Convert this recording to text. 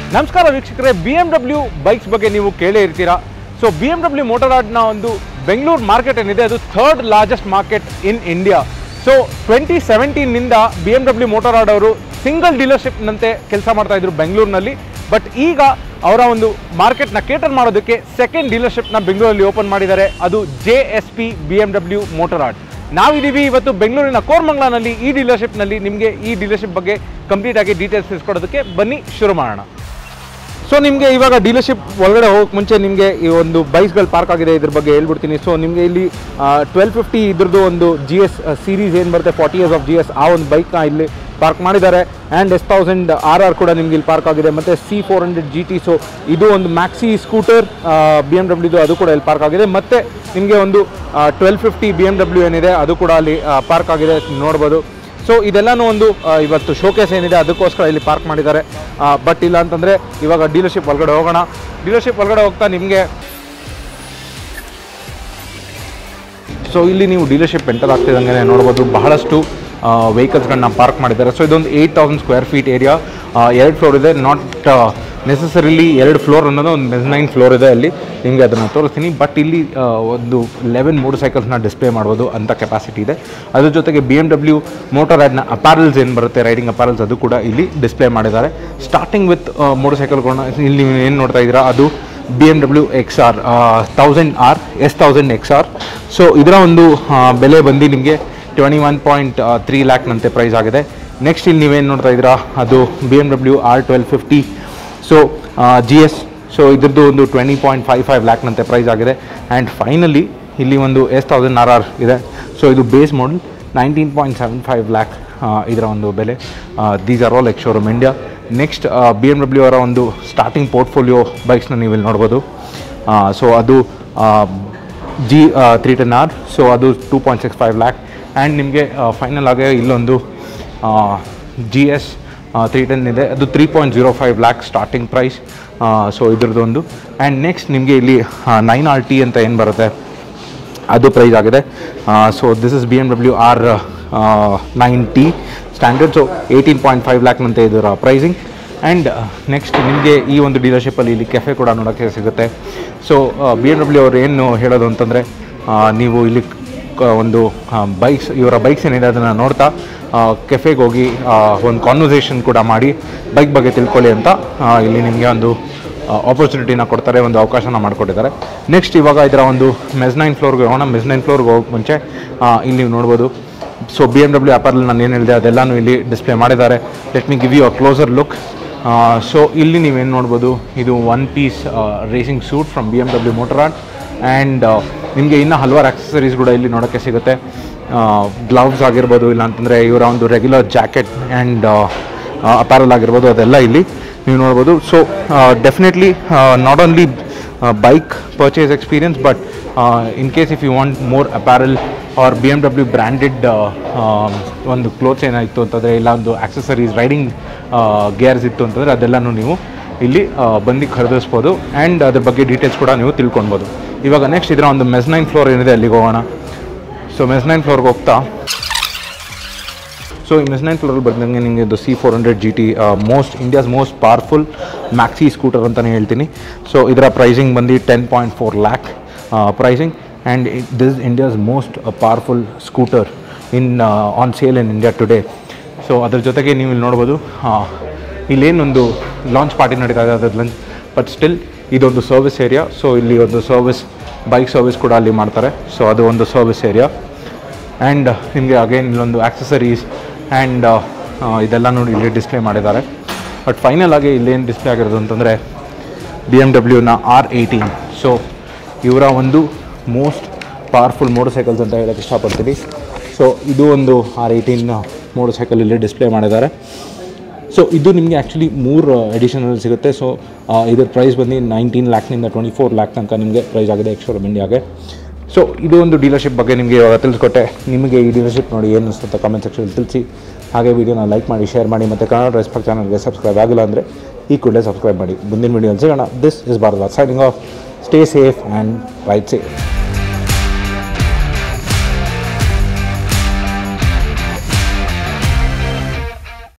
ನಮಸ್ಕಾರ ವೀಕ್ಷಕರೇ B M W bikes ಬಗ್ಗೆ ನೀವು ಕೇಳೇ ಇರ್ತೀರಾ ಸೊ ಬಿ ಎಮ್ ಡಬ್ಲ್ಯೂ ಮೋಟರಾಡ್ನ ಒಂದು ಬೆಂಗಳೂರು ಮಾರ್ಕೆಟ್ ಏನಿದೆ ಅದು third largest market in India so twenty ಸೆವೆಂಟೀನಿಂದ ಬಿ ಎಮ್ ಡಬ್ಲ್ಯೂ ಮೋಟರಾಡ್ ಅವರು ಸಿಂಗಲ್ ಡೀಲರ್ಶಿಪ್ನಂತೆ ಕೆಲಸ ಮಾಡ್ತಾ ಇದ್ರು ಬೆಂಗಳೂರಿನಲ್ಲಿ ಬಟ್ ಈಗ ಅವರ ಒಂದು ಮಾರ್ಕೆಟ್ನ ಕೇಟರ್ ಮಾಡೋದಕ್ಕೆ ಸೆಕೆಂಡ್ ಡೀಲರ್ಶಿಪ್ನ ಬೆಂಗಳೂರಲ್ಲಿ ಓಪನ್ ಮಾಡಿದ್ದಾರೆ ಅದು J S P B M W Motorrad ನಾವಿದ್ದೀವಿ ಇವತ್ತು ಬೆಂಗಳೂರಿನ ಕೋರ್ಮಂಗ್ಲಾನಲ್ಲಿ ಈ ಡೀಲರ್ಶಿಪ್ನಲ್ಲಿ ನಿಮಗೆ ಈ ಡೀಲರ್ಶಿಪ್ ಬಗ್ಗೆ ಕಂಪ್ಲೀಟ್ ಆಗಿ ಡೀಟೇಲ್ಸ್ ತಿಳಿಸ್ಕೊಡೋದಕ್ಕೆ ಬನ್ನಿ ಶುರು ಮಾಡೋಣ ಸೊ ನಿಮಗೆ ಇವಾಗ ಡೀಲರ್ಶಿಪ್ ಒಳಗಡೆ ಹೋಗೋಕೆ ಮುಂಚೆ ನಿಮಗೆ ಈ ಒಂದು ಬೈಕ್ಸ್ಗಳು ಪಾರ್ಕ್ ಆಗಿದೆ ಇದ್ರ ಬಗ್ಗೆ ಹೇಳ್ಬಿಡ್ತೀನಿ ಸೊ ನಿಮಗೆ ಇಲ್ಲಿ ಟ್ವೆಲ್ ಫಿಫ್ಟಿ ಇದ್ರದ್ದು ಒಂದು ಜಿ ಎಸ್ ಸೀರೀಸ್ ಏನು ಬರುತ್ತೆ forty years of G S ಆ ಒಂದು ಬೈಕ್ನ ಇಲ್ಲಿ ಪಾರ್ಕ್ ಮಾಡಿದ್ದಾರೆ and S thousand R R ಕೂಡ ನಿಮ್ಗೆ ಇಲ್ಲಿ ಪಾರ್ಕ್ ಆಗಿದೆ ಮತ್ತು C four hundred G T so ಇದು ಒಂದು ಮ್ಯಾಕ್ಸಿ ಸ್ಕೂಟರ್ ಬಿ ಎಮ್ ಡಬ್ಲ್ಯೂದು ಅದು ಕೂಡ ಇಲ್ಲಿ ಪಾರ್ಕ್ ಆಗಿದೆ ಮತ್ತು ನಿಮಗೆ ಒಂದು twelve fifty B M W ಏನಿದೆ ಅದು ಕೂಡ ಅಲ್ಲಿ ಪಾರ್ಕ್ ಆಗಿದೆ ನೋಡ್ಬೋದು ಸೊ ಇದೆಲ್ಲನೂ ಒಂದು ಆ, ಇವತ್ತು ಶೋಕೇಸ್ ಏನಿದೆ ಅದಕ್ಕೋಸ್ಕರ ಇಲ್ಲಿ ಪಾರ್ಕ್ ಮಾಡಿದ್ದಾರೆ ಬಟ್ ಇಲ್ಲ ಅಂತಂದರೆ ಇವಾಗ ಡೀಲರ್ಶಿಪ್ ಒಳಗಡೆ ಹೋಗೋಣ ಡೀಲರ್ಶಿಪ್ ಒಳಗಡೆ ಹೋಗ್ತಾ ನಿಮಗೆ ಸೊ ಇಲ್ಲಿ ನೀವು ಡೀಲರ್ಶಿಪ್ ಎಂಟರ್ ಆಗ್ತಿದ್ದಂಗೆ ನೋಡ್ಬೋದು ಬಹಳಷ್ಟು ವೆಹಿಕಲ್ಸ್ಗಳನ್ನ ಪಾರ್ಕ್ ಮಾಡಿದ್ದಾರೆ ಸೊ ಇದೊಂದು eight thousand square feet area ಎರಡು ಫ್ಲೋರ್ ಇದೆ ನಾಟ್ ನೆಸಸರಿಲಿ ಎರಡು ಫ್ಲೋರ್ ಅನ್ನೋದು ಒಂದು ಮೆಸ್ನೈನ್ ಫ್ಲೋರ್ ಇದೆ ಅಲ್ಲಿ ನಿಮಗೆ ಅದನ್ನು ತೋರಿಸ್ತೀನಿ ಬಟ್ ಇಲ್ಲಿ ಆ, ಒಂದು ಲೆವೆನ್ ಮೋಟರ್ ಸೈಕಲ್ಸ್ನ ಡಿಸ್ಪ್ಲೇ ಮಾಡ್ಬೋದು ಅಂತ ಕೆಪಾಸಿಟಿ ಇದೆ ಅದ್ರ ಜೊತೆಗೆ ಬಿ ಎಮ್ ಡಬ್ಲ್ಯೂ ಮೋಟರ್ ಆ್ಯಡ್ನ ಅಪ್ಯಾರಲ್ಸ್ ಏನು ಬರುತ್ತೆ ರೈಡಿಂಗ್ ಅಪ್ಯಾರಲ್ಸ್ ಅದು ಕೂಡ ಇಲ್ಲಿ ಡಿಸ್ಪ್ಲೇ ಮಾಡಿದ್ದಾರೆ ಸ್ಟಾರ್ಟಿಂಗ್ ವಿತ್ ಮೋಟರ್ ಸೈಕಲ್ಗಳನ್ನ ಇಲ್ಲಿ ನೀವು ಏನು ನೋಡ್ತಾ ಇದ್ದೀರಾ ಅದು B M W X R thousand R S thousand X R so ಇದರ ಒಂದು ಆ, ಬೆಲೆ ಬಂದು ನಿಮಗೆ ಟ್ವೆಂಟಿ ಒನ್ ಪಾಯಿಂಟ್ ತ್ರೀ ಲ್ಯಾಕ್ನಂತೆ ಪ್ರೈಸ್ ಆಗಿದೆ ನೆಕ್ಸ್ಟ್ ಇಲ್ಲಿ ನೀವೇನು ನೋಡ್ತಾ ಇದ್ದೀರಾ ಅದು B M W R twelve fifty so G S so ಇದ್ರದ್ದು ಒಂದು ಟ್ವೆಂಟಿ ಪಾಯಿಂಟ್ ಫೈವ್ ಫೈವ್ ಲ್ಯಾಕ್ನಂತೆ ಪ್ರೈಸ್ ಆಗಿದೆ ಆ್ಯಂಡ್ ಫೈನಲಿ ಇಲ್ಲಿ ಒಂದು ಎಸ್ ತೌಸಂಡ್ ಆರ್ ಆರ್ ಇದೆ ಸೊ ಇದು base model nineteen point seven five lakh ಇದರ ಒಂದು ಬೆಲೆ these are all ex showroom India next B M W ಅವರ ಒಂದು ಸ್ಟಾರ್ಟಿಂಗ್ ಪೋರ್ಟ್ಫೋಲಿಯೋ ಬೈಕ್ಸ್ನ ನೀವು ಇಲ್ಲಿ ನೋಡ್ಬೋದು ಸೊ ಅದು G three ten R so ಅದು two point six five lakh and ನಿಮಗೆ ಫೈನಲ್ ಆಗಿ ಇಲ್ಲೊಂದು ಜಿ ಎಸ್ ತ್ರೀ ಟೆನ್ ಇದೆ ಅದು three point zero five lakh starting price so ಇದ್ರದ್ದೊಂದು ಆ್ಯಂಡ್ ನೆಕ್ಸ್ಟ್ ನಿಮಗೆ ಇಲ್ಲಿ ನೈನ್ ಆರ್ ಟಿ ಅಂತ ಏನು ಬರುತ್ತೆ ಅದು ಪ್ರೈಸ್ ಆಗಿದೆ so this is B M W R nine T standard so eighteen point five ಲ್ಯಾಕ್ನಂತೆ ಇದರ ಪ್ರೈಸಿಂಗ್ ಆ್ಯಂಡ್ ನೆಕ್ಸ್ಟ್ ನಿಮಗೆ ಈ ಒಂದು ಡೀಲರ್ಶಿಪ್ಪಲ್ಲಿ ಇಲ್ಲಿ ಕೆಫೆ ಕೂಡ ನೋಡೋಕ್ಕೆ ಸಿಗುತ್ತೆ ಸೊ ಬಿ ಎಮ್ ಡಬ್ಲ್ಯೂ ಅವ್ರು ಏನು ಹೇಳೋದು ಅಂತಂದರೆ ನೀವು ಇಲ್ಲಿ ಕ- ಒಂದು ಬೈಕ್ಸ್ ಇವರ ಬೈಕ್ಸ್ ಏನಿದೆ ಅದನ್ನು ನೋಡ್ತಾ ಕೆಫೆಗೆ ಹೋಗಿ ಆ, ಒಂದು ಕಾನ್ವರ್ಸೇಷನ್ ಕೂಡ ಮಾಡಿ ಬೈಕ್ ಬಗ್ಗೆ ತಿಳ್ಕೊಳ್ಳಿ ಅಂತ ಆ, ಇಲ್ಲಿ ನಿಮಗೆ ಒಂದು ಆಪರ್ಚುನಿಟಿನ ಕೊಡ್ತಾರೆ ಒಂದು ಅವಕಾಶನ ಮಾಡಿಕೊಟ್ಟಿದ್ದಾರೆ ನೆಕ್ಸ್ಟ್ ಇವಾಗ ಇದರ ಒಂದು ಮೆಸ್ನೈನ್ ಫ್ಲೋರ್ಗೆ ಹೋಗೋಣ ಮೆಸ್ನೈನ್ ಫ್ಲೋರ್ಗೆ ಹೋಗೋಕೆ ಮುಂಚೆ ಆ, ಇಲ್ಲಿ ನೀವು ನೋಡ್ಬೋದು ಸೊ ಬಿ ಎಮ್ ಡಬ್ಲ್ಯೂ ಆ್ಯಪಲ್ಲಿ ನಾನು ಏನು ಹೇಳಿದೆ ಅದೆಲ್ಲನೂ ಇಲ್ಲಿ ಡಿಸ್ಪ್ಲೇ ಮಾಡಿದ್ದಾರೆ let me give you a closer look so ಇಲ್ಲಿ ನೀವೇನು ನೋಡ್ಬೋದು ಇದು one piece racing suit from B M W Motorrad and ನಿಮಗೆ ಇನ್ನೂ ಹಲವಾರು ಆಕ್ಸಸರೀಸ್ ಕೂಡ ಇಲ್ಲಿ ನೋಡೋಕ್ಕೆ ಸಿಗುತ್ತೆ ಗ್ಲವ್ಸ್ ಆಗಿರ್ಬೋದು ಇಲ್ಲ ಅಂತಂದರೆ ಇವರ ಒಂದು ರೆಗ್ಯುಲರ್ ಜಾಕೆಟ್ ಆ್ಯಂಡ್ ಅಪ್ಯಾರಲ್ ಆಗಿರ್ಬೋದು ಅದೆಲ್ಲ ಇಲ್ಲಿ ನೀವು ನೋಡ್ಬೋದು so definitely not only bike purchase experience but in case if you want more apparel or B M W branded ಒಂದು ಕ್ಲೋತ್ಸ್ ಏನಾಯಿತು ಅಂತಂದರೆ ಇಲ್ಲ ಒಂದು ಆಕ್ಸಸರೀಸ್ ರೈಡಿಂಗ್ ಗೇರ್ಸ್ ಇತ್ತು ಅಂತಂದರೆ ಅದೆಲ್ಲನೂ ನೀವು ಇಲ್ಲಿ ಆ, ಬಂದು ಖರೀದಿಸ್ಬೋದು ಆ್ಯಂಡ್ ಅದ್ರ ಬಗ್ಗೆ ಡೀಟೇಲ್ಸ್ ಕೂಡ ನೀವು ತಿಳ್ಕೊಳ್ಬೋದು ಇವಾಗ ನೆಕ್ಸ್ಟ್ ಇದರ ಒಂದು ಮೆಸ್ನೈನ್ ಫ್ಲೋರ್ ಏನಿದೆ ಅಲ್ಲಿಗೆ ಹೋಗೋಣ ಸೊ ಮೆಸ್ನೈನ್ ಫ್ಲೋರ್ಗೆ ಹೋಗ್ತಾ ಸೊ ಈ ಮೆಸ್ನೈನ್ ಫ್ಲೋರಲ್ಲಿ ಬಂದಂಗೆ ನಿಮಗೆ ಇದು C four hundred G T most India's most powerful maxi scooter ಅಂತಲೇ ಹೇಳ್ತೀನಿ ಸೊ ಇದರ ಪ್ರೈಸಿಂಗ್ ಬಂದು ten point four lakh pricing and this India's most powerful scooter in on sale in India today so ಅದ್ರ ಜೊತೆಗೆ ನೀವು ಇಲ್ಲಿ ನೋಡ್ಬೋದು ಆ, ಇಲ್ಲೇನೊಂದು ಲಾಂಚ್ ಪಾರ್ಟಿ ನಡೀತಾ ಇದೆ ಅದ್ರ ಲಂಚ್ ಬಟ್ ಸ್ಟಿಲ್ ಇದೊಂದು ಸರ್ವಿಸ್ ಏರಿಯಾ ಸೊ ಇಲ್ಲಿ ಒಂದು ಸರ್ವಿಸ್ ಬೈಕ್ ಸರ್ವಿಸ್ ಕೂಡ ಅಲ್ಲಿ ಮಾಡ್ತಾರೆ ಸೊ ಅದು ಒಂದು ಸರ್ವಿಸ್ ಏರಿಯಾ ಆ್ಯಂಡ್ ನಿಮಗೆ ಅಗೇನ್ ಇಲ್ಲೊಂದು ಆಕ್ಸಸರೀಸ್ ಆ್ಯಂಡ್ ಇದೆಲ್ಲ ನೋಡಿ ಇಲ್ಲಿ ಡಿಸ್ಪ್ಲೇ ಮಾಡಿದ್ದಾರೆ ಬಟ್ ಫೈನಲ್ ಆಗಿ ಇಲ್ಲೇನು ಡಿಸ್ಪ್ಲೇ ಆಗಿರೋದು ಅಂತಂದರೆ ಬಿ ಎಮ್ ಡಬ್ಲ್ಯೂನ ಆರ್ ಏಯ್ಟೀನ್ ಸೊ ಇವರ ಒಂದು ಮೋಸ್ಟ್ ಪವರ್ಫುಲ್ ಮೋಟರ್ ಸೈಕಲ್ಸ್ ಅಂತ ಹೇಳೋಕ್ಕೆ ಇಷ್ಟಪಡ್ತೀನಿ ಸೊ ಇದು ಒಂದು ಆರ್ ಏಯ್ಟೀನ್ ಮೋಟರ್ ಸೈಕಲ್ ಇಲ್ಲಿ ಡಿಸ್ಪ್ಲೇ ಮಾಡಿದ್ದಾರೆ ಸೊ ಇದು ನಿಮಗೆ ಆ್ಯಕ್ಚುಲಿ ಮೂರು ಎಡಿಷನಲ್ಲಿ ಸಿಗುತ್ತೆ ಸೊ ಇದರ ಪ್ರೈಸ್ ಬಂದು ನೈನ್ಟೀನ್ ಲ್ಯಾಕ್ನಿಂದ ಟ್ವೆಂಟಿ ಫೋರ್ ಲ್ಯಾಕ್ ತನಕ ನಿಮಗೆ ಪ್ರೈಸ್ ಆಗಿದೆ ಎಕ್ಸ್ಟ್ರಾ ಇಂಡಿಯಾಗೆ ಸೊ ಇದು ಒಂದು ಡೀಲರ್ಶಿಪ್ ಬಗ್ಗೆ ನಿಮಗೆ ಇವಾಗ ತಿಳಿಸ್ಕೊಟ್ಟೆ ನಿಮಗೆ ಈ ಡೀಲರ್ಶಿಪ್ ನೋಡಿ ಏನು ಅನಿಸುತ್ತೆ ಕಮೆಂಟ್ ಸೆಕ್ಷನಲ್ಲಿ ತಿಳಿಸಿ ಹಾಗೆ ವಿಡಿಯೋನ ಲೈಕ್ ಮಾಡಿ ಶೇರ್ ಮಾಡಿ ಮತ್ತು ಕನ್ನಡ ರೆಸ್ಪೆಕ್ಟ್ ಚಾನಲ್ಗೆ ಸಬ್ಸ್ಕ್ರೈಬ್ ಆಗಿಲ್ಲ ಅಂದರೆ ಈ ಕೂಡಲೇ ಸಬ್ಸ್ಕ್ರೈಬ್ ಮಾಡಿ ಮುಂದಿನ ವಿಡಿಯೋ ಸಿಗೋಣ this is Bharath signing off stay safe and ride safe